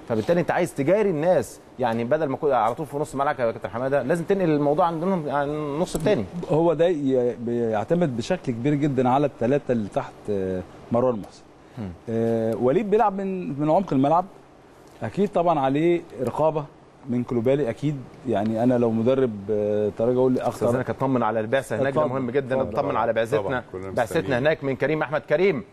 فبالتالي انت عايز تجاري الناس يعني بدل ما كنت على طول في نص الملعب يا كابتن حماده لازم تنقل الموضوع عندهم عن النص الثاني هو ده ي- بيعتمد بشكل كبير جدا على الثلاثه اللي تحت آه، مروان محسن آه، وليد بيلعب من من عمق الملعب اكيد طبعا عليه رقابه من كلوبالي اكيد يعني انا لو مدرب آه، تراجع اقول لي استاذ اختار انا اطمن على البعثه هناك ده اتفضل. مهم جدا اتفضل. اطمن على بعثتنا طبعاً، كلنا بعثتنا مستنيين. هناك من كريم احمد كريم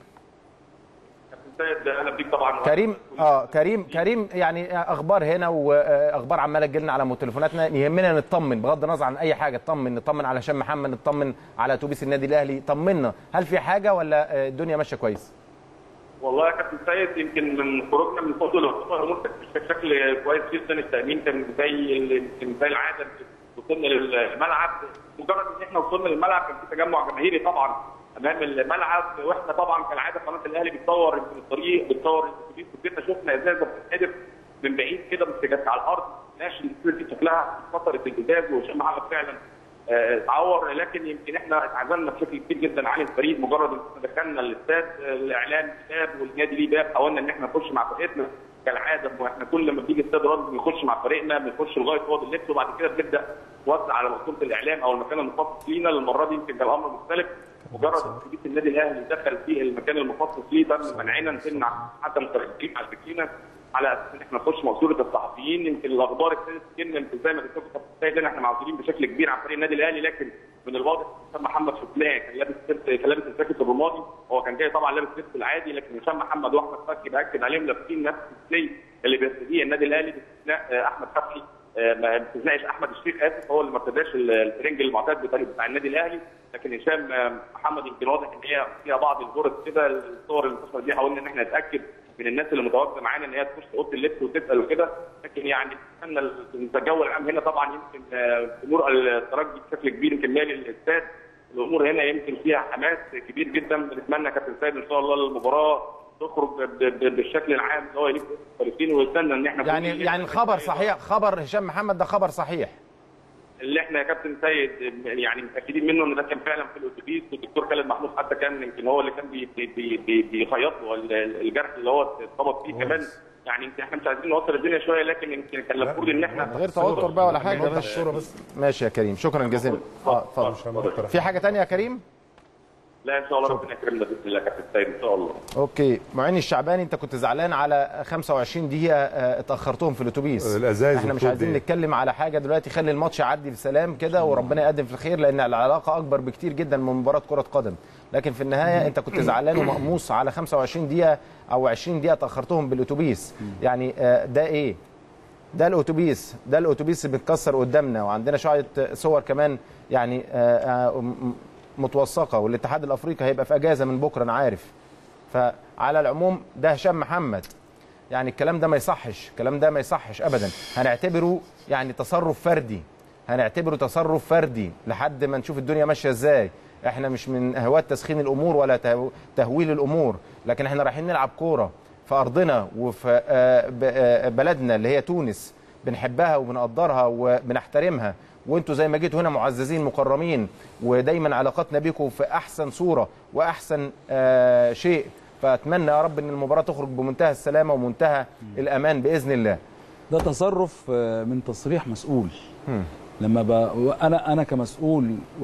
سيد اهلا بيك طبعا كريم اه كريم كريم يعني اخبار هنا واخبار عماله تجيلنا على تليفوناتنا يهمنا نطمن بغض النظر عن اي حاجه نطمن نطمن على هشام محمد نطمن على اتوبيس النادي الاهلي طمنا هل في حاجه ولا آه، الدنيا ماشيه كويس والله يا كابتن سيد يمكن من خروجنا من فضل الامور كانت بشكل كويس جدا التامين كان زي ال- كان زي العاده وصلنا للملعب مجرد ان احنا وصلنا للملعب كان في تجمع جماهيري طبعا امام الملعب واحنا طبعا كالعاده قناه الاهلي بتصور يمكن الطريق بتصور الاتوبيس وكده شفنا ازازه بتتحدف من بعيد كده بس كانت على الارض ماشي دي شكلها كسرت الازاز وهشام محمد فعلا آه، اتعور لكن يمكن احنا اتعزلنا بشكل كبير جدا عن الفريق مجرد ان احنا دخلنا الاستاد آه، الاعلام باب والنادي ليه باب حاولنا ان احنا نخش مع فرقتنا كالعاده واحنا كل ما بيجي استاد رد بنخش مع فريقنا بنخش لغايه اوض اللبس وبعد كده بنبدا نوزع على مقصوره الاعلام او المكان المخصص لينا المره دي يمكن كان الامر مختلف مجرد اتوبيس النادي الاهلي دخل في المكان المخصص ليه تم منعنا نمنع حتى مترجمين على السكينه على اساس ان احنا نخش مقصوره الصحفيين يمكن الاخبار ابتدت تجينا يمكن زي ما دكتور سيد قال احنا معذورين بشكل كبير عن فريق النادي الاهلي لكن من الواضح ان محمد شفناه كان لابس سيرت- كان لابس الجاكيت الرمادي هو كان جاي طبعا لابس لبس العادي لكن هشام محمد واحمد فتحي باكد عليهم لابسين نفس السلي اللي بيرتديه النادي الاهلي باستثناء آه، احمد فتحي آه، ما باستثناء احمد الشيخ اسف هو اللي ما ارتداش ال- الترنج المعتاد بتاع بتاع النادي الاهلي لكن هشام آه، محمد يمكن واضح ان هي فيها بعض الجرس كده الصور اللي انتشرت دي حاولنا ان احنا نتاكد من الناس اللي متواجده معانا ان هي تخش اوضه اللبس وتسال وكده لكن يعني استنى الجو العام هنا طبعا يمكن آه، امور الترجي بشكل كبير يمكن مالي الاستاد الامور هنا يمكن فيها حماس كبير جدا بنتمنى كابتن سيد ان شاء الله المباراه تخرج ب- ب- بالشكل العام اللي هو يليق بالفريقين ونستنى ان احنا يعني كل- يعني الخبر صحيح خبر هشام محمد ده خبر صحيح اللي احنا يا كابتن سيد يعني متاكدين منه ان ده كان فعلا في الاتوبيس والدكتور خالد محمود حتى كان يمكن هو اللي كان بي- بي- بي- بي- بيخيط له ال- الجرح اللي هو اتخبط فيه كمان يعني يمكن احنا مش عايزين نوصل الدنيا شويه لكن يمكن كان المفروض ان احنا من غير توتر بقى ولا حاجه نوضح بس الصوره بس ماشي يا كريم شكرا جزيلا اه اتفضل عشان نقترح. في حاجه تانية يا كريم لا ان شاء الله ربنا يكرمنا باذن الله يا كابتن سيد ان شاء الله اوكي معين الشعباني انت كنت زعلان على 25 دقيقه آه، اتاخرتهم في الاتوبيس الأزايز احنا مش والطوب عايزين دي. نتكلم على حاجه دلوقتي خلي الماتش يعدي بسلام كده وربنا يقدم في الخير لان العلاقه اكبر بكتير جدا من مباراه كره قدم لكن في النهايه انت كنت زعلان ومقموص على 25 دقيقه او 20 دقيقه اتاخرتهم بالاتوبيس يعني آه، ده ايه ده الاتوبيس ده الاتوبيس اللي بيتكسر قدامنا وعندنا شويه صور كمان يعني آه، آه، م- متوثقه والاتحاد الافريقي هيبقى في اجازه من بكره انا عارف فعلى العموم ده هشام محمد يعني الكلام ده ما يصحش الكلام ده ما يصحش ابدا هنعتبره يعني تصرف فردي هنعتبره تصرف فردي لحد ما نشوف الدنيا ماشيه ازاي احنا مش من هواة تسخين الامور ولا تهو- تهويل الامور لكن احنا رايحين نلعب كوره في ارضنا وفي آه، ب- آه، بلدنا اللي هي تونس بنحبها وبنقدرها وبنحترمها وانتوا زي ما جيتوا هنا معززين مكرمين ودايما علاقاتنا بيكم في احسن صوره واحسن آه، شيء فاتمنى يا رب ان المباراه تخرج بمنتهى السلامه ومنتهى الامان باذن الله ده تصرف آه، من تصريح مسؤول لما ب... انا انا كمسؤول